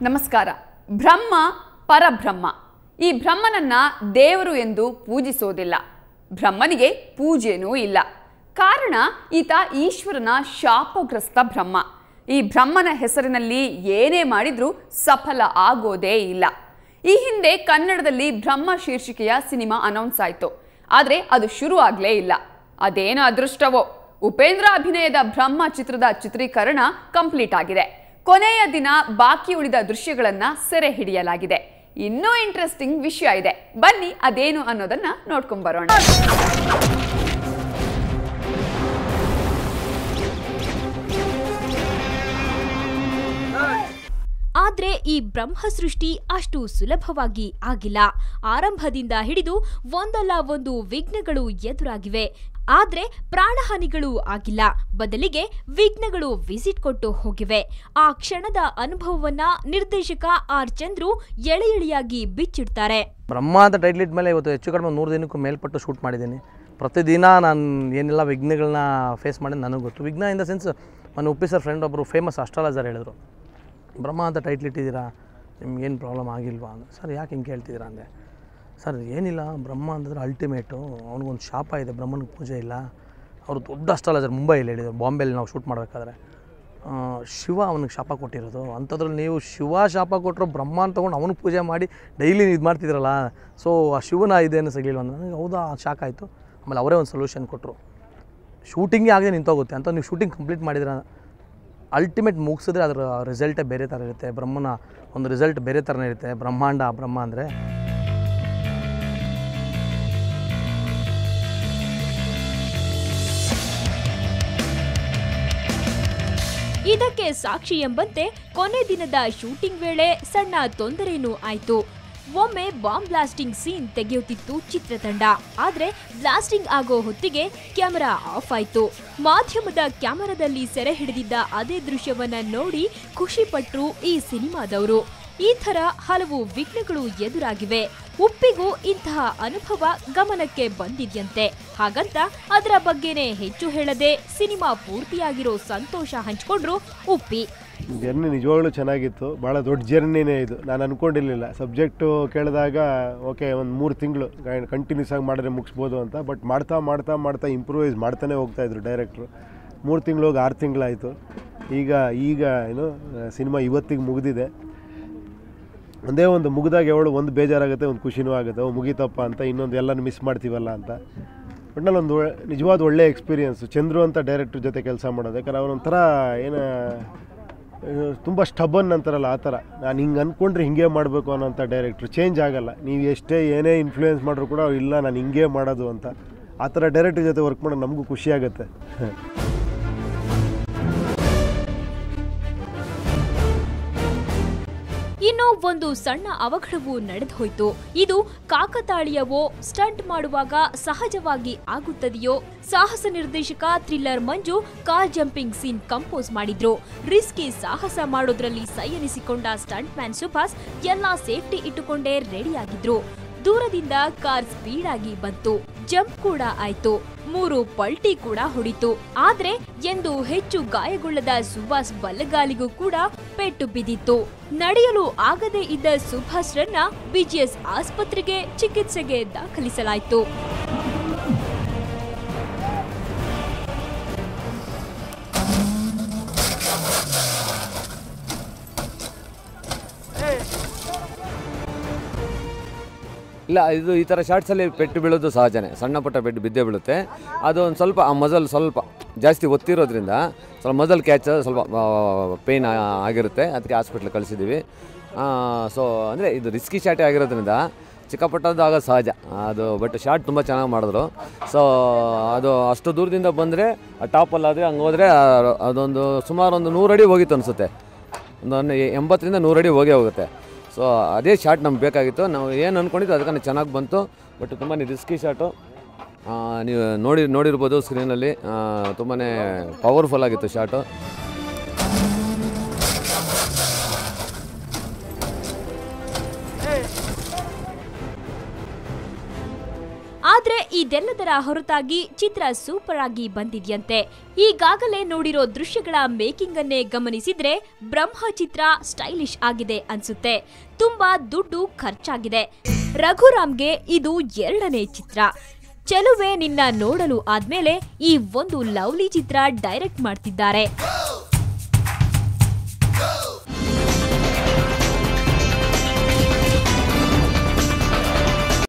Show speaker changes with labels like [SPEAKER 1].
[SPEAKER 1] ನಮಸ್ಕಾರ ಬ್ರಹ್ಮ ಪರಬ್ರಹ್ಮ ಈ ಬ್ರಹ್ಮನನ್ನ ದೇವರು ಎಂದು ಪೂಜಿಸೋದಿಲ್ಲ ಬ್ರಹ್ಮನಿಗೆ ಪೂಜೆನೂ ಇಲ್ಲ ಕಾರಣ ಈತ ಈಶ್ವರನ ಶಾಪಗ್ರಸ್ತ ಬ್ರಹ್ಮ ಈ ಬ್ರಹ್ಮನ ಹೆಸರಿನಲ್ಲಿ ಏನೇ ಮಾಡಿದ್ರೂ ಸಫಲ ಆಗೋದೇ ಇಲ್ಲ ಈ ಹಿಂದೆ ಕನ್ನಡದಲ್ಲಿ ಬ್ರಹ್ಮ ಶೀರ್ಷಿಕೆಯ ಸಿನಿಮಾ ಅನೌನ್ಸ್ ಆಯಿತು ಆದರೆ ಅದು ಶುರು ಆಗಲೇ ಇಲ್ಲ ಅದೇನು ಅದೃಷ್ಟವೋ ಉಪೇಂದ್ರ ಅಭಿನಯದ ಬ್ರಹ್ಮ ಚಿತ್ರದ ಚಿತ್ರೀಕರಣ ಕಂಪ್ಲೀಟ್ ಆಗಿದೆ ಕೊನೆಯ ದಿನ ಬಾಕಿ ಉಳಿದ ದೃಶ್ಯಗಳನ್ನ ಸೆರೆ ಹಿಡಿಯಲಾಗಿದೆ ಇನ್ನೂ ಇಂಟ್ರೆಸ್ಟಿಂಗ್ ವಿಷಯ ಇದೆ ಬನ್ನಿ ಅದೇನು ಅನ್ನೋದನ್ನ ನೋಡ್ಕೊಂಡ್ ಬರೋಣ
[SPEAKER 2] ಆದ್ರೆ ಈ ಬ್ರಹ್ಮ ಸೃಷ್ಟಿ ಅಷ್ಟು ಸುಲಭವಾಗಿ ಆಗಿಲ್ಲ ಆರಂಭದಿಂದ ಹಿಡಿದು ಒಂದಲ್ಲ ಒಂದು ವಿಘ್ನಗಳು ಎದುರಾಗಿವೆ ಆದ್ರೆ ಪ್ರಾಣಹಾನಿಗಳು ಆಗಿಲ್ಲ ಬದಲಿಗೆ ವಿಘ್ನಗಳು ವಿಸಿಟ್ ಕೊಟ್ಟು ಹೋಗಿವೆ ಆ ಕ್ಷಣದ ಅನುಭವವನ್ನ ನಿರ್ದೇಶಕ ಆರ್ ಚಂದ್ರು ಎಳೆ ಎಳೆಯಾಗಿ ಬಿಚ್ಚಿಡ್ತಾರೆ
[SPEAKER 3] ಬ್ರಹ್ಮ ಅಂತ ಟೈಟ್ಲ್ ಇಟ್ಟ ಮೇಲೆ ಇವತ್ತು ಹೆಚ್ಚು ಕಡಿಮೆ ನೂರು ದಿನಕ್ಕೂ ಮೇಲ್ಪಟ್ಟು ಶೂಟ್ ಮಾಡಿದ್ದೀನಿ ಪ್ರತಿದಿನ ನಾನು ಏನೆಲ್ಲ ವಿಘ್ನಗಳನ್ನ ಫೇಸ್ ಮಾಡಿ ನನಗೆ ಗೊತ್ತು ವಿಘ್ನ ಇನ್ ದ ಸೆನ್ಸ್ ನನ್ನ ಉಪ್ಪಿ ಸರ್ ಫ್ರೆಂಡ್ ಒಬ್ಬರು ಫೇಮಸ್ ಅಸ್ಟ್ರಾಲಜರ್ ಹೇಳಿದ್ರು ಬ್ರಹ್ಮ ಅಂತ ಟೈಟ್ಲ್ ಇಟ್ಟಿದ್ದೀರಾ ನಿಮ್ಗೇನು ಪ್ರಾಬ್ಲಮ್ ಆಗಿಲ್ವಾ ಅಂದೆ ಸರ್ ಯಾಕೆ ಹಿಂಗೆ ಕೇಳ್ತಿದ್ದೀರಾ ಅಂದೆ ಸರ್ ಏನಿಲ್ಲ ಬ್ರಹ್ಮ ಅಂತಂದ್ರೆ ಅಲ್ಟಿಮೇಟು ಅವ್ನಿಗೊಂದು ಶಾಪ ಇದೆ ಬ್ರಹ್ಮನಿಗೆ ಪೂಜೆ ಇಲ್ಲ ಅವರು ದೊಡ್ಡ ಅಸ್ಟ್ರಾಲಜರ್ ಮುಂಬೈಲಿ ಹೇಳಿದ್ರು ಬಾಂಬೆಲಿ ನಾವು ಶೂಟ್ ಮಾಡಬೇಕಾದ್ರೆ ಆ, ಶಿವ ಅವನಿಗೆ ಶಾಪ ಕೊಟ್ಟಿರೋದು ಅಂಥದ್ರಲ್ಲಿ ನೀವು ಶಿವ ಶಾಪ ಕೊಟ್ಟರು ಬ್ರಹ್ಮ ಅಂತ ತೊಗೊಂಡು ಅವನಿಗೆ ಪೂಜೆ ಮಾಡಿ ಡೈಲಿ ಇದು ಮಾಡ್ತಿದ್ರಲ್ಲ ಸೊ ಆ ಶಿವನ ಇದೇನು ಸಿಗಲಿಲ್ಲ ಅಂತ ನನಗೆ ಹೌದಾ ಶಾಕ್ ಆಯಿತು ಆಮೇಲೆ ಅವರೇ ಒಂದು ಸೊಲ್ಯೂಷನ್ ಕೊಟ್ಟರು ಶೂಟಿಂಗೇ ಆಗದೆ ನಿಂತೋಗುತ್ತೆ ಅಂತ ನೀವು ಶೂಟಿಂಗ್ ಕಂಪ್ಲೀಟ್ ಮಾಡಿದ್ರೆ ಅಲ್ಟಿಮೇಟ್ ಮುಗಿಸಿದ್ರೆ ಅದರ ರಿಸಲ್ಟೇ ಬೇರೆ ಥರ ಇರುತ್ತೆ ಬ್ರಹ್ಮನ ಒಂದು ರಿಸಲ್ಟ್ ಬೇರೆ ಥರನೇ ಇರುತ್ತೆ ಬ್ರಹ್ಮಾಂಡ ಬ್ರಹ್ಮ ಅಂದರೆ
[SPEAKER 2] ಇದಕ್ಕೆ ಸಾಕ್ಷಿ ಎಂಬಂತೆ ಕೊನೆ ದಿನದ ಶೂಟಿಂಗ್ ವೇಳೆ ಸಣ್ಣ ತೊಂದರೆನೂ ಆಯ್ತು ಒಮ್ಮೆ ಬಾಂಬ್ ಬ್ಲಾಸ್ಟಿಂಗ್ ಸೀನ್ ತೆಗೆಯುತ್ತಿತ್ತು ಚಿತ್ರತಂಡ ಆದ್ರೆ ಬ್ಲಾಸ್ಟಿಂಗ್ ಆಗೋ ಹೊತ್ತಿಗೆ ಕ್ಯಾಮೆರಾ ಆಫ್ ಆಯ್ತು ಮಾಧ್ಯಮದ ಕ್ಯಾಮೆರಾದಲ್ಲಿ ಸೆರೆ ಹಿಡಿದಿದ್ದ ಅದೇ ದೃಶ್ಯವನ್ನ ನೋಡಿ ಖುಷಿ ಪಟ್ರು ಈ ಸಿನಿಮಾದವರು ಈ ಥರ ಹಲವು ವಿಘ್ನಗಳು ಎದುರಾಗಿವೆ ಉಪ್ಪಿಗೂ ಇಂತಹ ಅನುಭವ ಗಮನಕ್ಕೆ ಬಂದಿದ್ಯಂತೆ ಹಾಗಂತ ಅದರ ಬಗ್ಗೆನೇ ಹೆಚ್ಚು ಹೇಳದೆ ಸಿನಿಮಾ ಪೂರ್ತಿಯಾಗಿರೋ ಸಂತೋಷ ಹಂಚ್ಕೊಂಡ್ರು ಉಪ್ಪಿ
[SPEAKER 4] ಜರ್ನಿ ನಿಜವಾಗ್ಲೂ ಚೆನ್ನಾಗಿತ್ತು ಭಾಳ ದೊಡ್ಡ ಜರ್ನಿನೇ ಇದು ನಾನು ಅಂದ್ಕೊಂಡಿರಲಿಲ್ಲ ಸಬ್ಜೆಕ್ಟು ಕೇಳಿದಾಗ ಓಕೆ ಒಂದು ಮೂರು ತಿಂಗಳು ಕಂಟಿನ್ಯೂಸ್ ಆಗಿ ಮಾಡಿದ್ರೆ ಮುಗಿಸ್ಬೋದು ಅಂತ ಬಟ್ ಮಾಡ್ತಾ ಮಾಡ್ತಾ ಮಾಡ್ತಾ ಇಂಪ್ರೂವೈಸ್ ಮಾಡ್ತಾನೆ ಹೋಗ್ತಾಯಿದ್ರು ಡೈರೆಕ್ಟ್ರು ಮೂರು ತಿಂಗಳು ಹೋಗಿ ಆರು ತಿಂಗಳಾಯಿತು ಈಗ ಈಗ ಏನು ಸಿನಿಮಾ ಇವತ್ತಿಗೆ ಮುಗಿದಿದೆ ಒಂದೇ ಒಂದು ಮುಗಿದಾಗ ಯಾವಳು ಒಂದು ಬೇಜಾರಾಗುತ್ತೆ ಒಂದು ಖುಷಿನೂ ಆಗುತ್ತೆ ಓ ಮುಗೀತಪ್ಪ ಅಂತ ಇನ್ನೊಂದು ಎಲ್ಲನೂ ಮಿಸ್ ಮಾಡ್ತೀವಲ್ಲ ಅಂತ ಒಟ್ನಲ್ಲಿ ಒಂದು ಒಳ್ಳೆ- ನಿಜವಾದ ಒಳ್ಳೆ ಎಕ್ಸ್ಪೀರಿಯನ್ಸು ಚಂದ್ರು ಅಂತ ಡೈರೆಕ್ಟ್ರ್ ಜೊತೆ ಕೆಲಸ ಮಾಡೋದು ಯಾಕಂದ್ರೆ ಅವನೊಂಥರ ಏನು ತುಂಬ ಸ್ಟಬನ್ ಅಂತಾರಲ್ಲ ಆ ಥರ ನಾನು ಹಿಂಗೆ ಅಂದ್ಕೊಂಡ್ರೆ ಹಿಂಗೆ ಮಾಡಬೇಕು ಅನ್ನೋಂಥ ಡೈರೆಕ್ಟ್ರು ಚೇಂಜ್ ಆಗಲ್ಲ ನೀವು ಎಷ್ಟೇ ಏನೇ ಇನ್ಫ್ಲೂಯೆನ್ಸ್ ಮಾಡಿದ್ರು ಕೂಡ ಇಲ್ಲ ನಾನು ಹಿಂಗೆ ಮಾಡೋದು ಅಂತ ಆ ಥರ ಡೈರೆಕ್ಟ್ರ್ ಜೊತೆ ವರ್ಕ್ ಮಾಡೋದು ನಮಗೂ ಖುಷಿ ಆಗುತ್ತೆ
[SPEAKER 2] ಇನ್ನು ಒಂದು ಸಣ್ಣ ಅವಘಡವು ನಡೆದು ಹೋಯ್ತು ಇದು ಕಾಕತಾಳೀಯವೋ ಸ್ಟಂಟ್ ಮಾಡುವಾಗ ಸಹಜವಾಗಿ ಆಗುತ್ತದೆಯೋ ಸಾಹಸ ನಿರ್ದೇಶಕ thriller Manju car jumping scene compose ಮಾಡಿದ್ರು ರಿಸ್ಕಿ ಸಾಹಸ ಮಾಡೋದ್ರಲ್ಲಿ ಸೈ ಎನಿಸಿಕೊಂಡ ಸ್ಟಂಟ್ ಮ್ಯಾನ್ ಸುಭಾಸ್ ಎಲ್ಲಾ ಸೇಫ್ಟಿ ಇಟ್ಟುಕೊಂಡೇ ರೆಡಿಯಾಗಿದ್ರು ದೂರದಿಂದ ಕಾರ್ ಸ್ಪೀಡ್ ಆಗಿ ಬಂತು ಜಂಪ್ ಕೂಡ ಆಯ್ತು ಮೂರು ಪಲ್ಟಿ ಕೂಡ ಹೊಡಿತು ಆದ್ರೆ ಎಂದು ಹೆಚ್ಚು ಗಾಯಗೊಳ್ಳದ ಸುಭಾಸ್ ಬಲಗಾಲಿಗೂ ಕೂಡ ಪೆಟ್ಟು ಬಿದ್ದಿತ್ತು ನಡೆಯಲು ಆಗದೇ ಇದ್ದ ಸುಭಾಸ್ರನ್ನ ಬಿಜಿಎಸ್ ಆಸ್ಪತ್ರೆಗೆ ಚಿಕಿತ್ಸೆಗೆ ದಾಖಲಿಸಲಾಯಿತು
[SPEAKER 5] ಇಲ್ಲ ಇದು ಈ ಥರ ಶಾರ್ಟ್ಸಲ್ಲಿ ಪೆಟ್ಟು ಬೀಳೋದು ಸಹಜನೇ ಸಣ್ಣ ಪುಟ್ಟ ಪೆಟ್ಟು ಬಿದ್ದೇ ಬೀಳುತ್ತೆ ಅದು ಒಂದು ಸ್ವಲ್ಪ ಆ ಮಜಲ್ ಸ್ವಲ್ಪ ಜಾಸ್ತಿ ಒತ್ತಿರೋದ್ರಿಂದ ಸ್ವಲ್ಪ ಮಜಲ್ ಕ್ಯಾಚ್ ಸ್ವಲ್ಪ ಪೇಯ್ನ್ ಆಗಿರುತ್ತೆ ಅದಕ್ಕೆ ಹಾಸ್ಪಿಟ್ಲಿಗೆ ಕಳಿಸಿದ್ದೀವಿ ಸೊ ಅಂದರೆ ಇದು ರಿಸ್ಕಿ ಶಾಟೇ ಆಗಿರೋದ್ರಿಂದ ಚಿಕ್ಕಪಟ್ಟದ್ದು ಆಗೋದು ಸಹಜ ಅದು ಬಟ್ ಶಾರ್ಟ್ ತುಂಬ ಚೆನ್ನಾಗಿ ಮಾಡಿದ್ರು ಸೊ ಅದು ಅಷ್ಟು ದೂರದಿಂದ ಬಂದರೆ ಟಾಪಲ್ಲಾದರೆ ಹಂಗೆ ಹೋದರೆ ಅದೊಂದು ಸುಮಾರು ಒಂದು ನೂರು ಅಡಿ ಹೋಗಿತ್ತು ಅನಿಸುತ್ತೆ ಒಂದು ಎಂಬತ್ತರಿಂದ ನೂರು ಅಡಿ ಹೋಗೇ ಹೋಗುತ್ತೆ ಸೊ ಅದೇ ಶಾಟ್ ನಮ್ಗೆ ಬೇಕಾಗಿತ್ತು ನಾವು ಏನು ಅಂದ್ಕೊಂಡಿದ್ದು ಅದಕ್ಕೆ ಚೆನ್ನಾಗಿ ಬಂತು ಬಟ್ ತುಂಬಾ ರಿಸ್ಕಿ ಶಾಟು ನೀವು ನೋಡಿ ನೋಡಿರ್ಬೋದು ಸ್ಕ್ರೀನಲ್ಲಿ ತುಂಬಾ ಪವರ್ಫುಲ್ ಆಗಿತ್ತು ಶಾಟು
[SPEAKER 2] ಆದ್ರೆ ಇದೆಲ್ಲದರ ಹೊರತಾಗಿ ಚಿತ್ರ ಸೂಪರ್ ಆಗಿ ಬಂದಿದ್ಯಂತೆ ಈಗಾಗಲೇ ನೋಡಿರೋ ದೃಶ್ಯಗಳ ಮೇಕಿಂಗ್ ಅನ್ನೇ ಗಮನಿಸಿದ್ರೆ ಬ್ರಹ್ಮ ಚಿತ್ರ ಸ್ಟೈಲಿಶ್ ಆಗಿದೆ ಅನ್ಸುತ್ತೆ ತುಂಬಾ ದುಡ್ಡು ಖರ್ಚಾಗಿದೆ ರಘುರಾಮ್ಗೆ ಇದು ಎರಡನೇ ಚಿತ್ರ ಚೆಲುವೆ ನಿನ್ನ ನೋಡಲು ಆದ್ಮೇಲೆ ಈ ಒಂದು ಲವ್ಲಿ ಚಿತ್ರ ಡೈರೆಕ್ಟ್ ಮಾಡ್ತಿದ್ದಾರೆ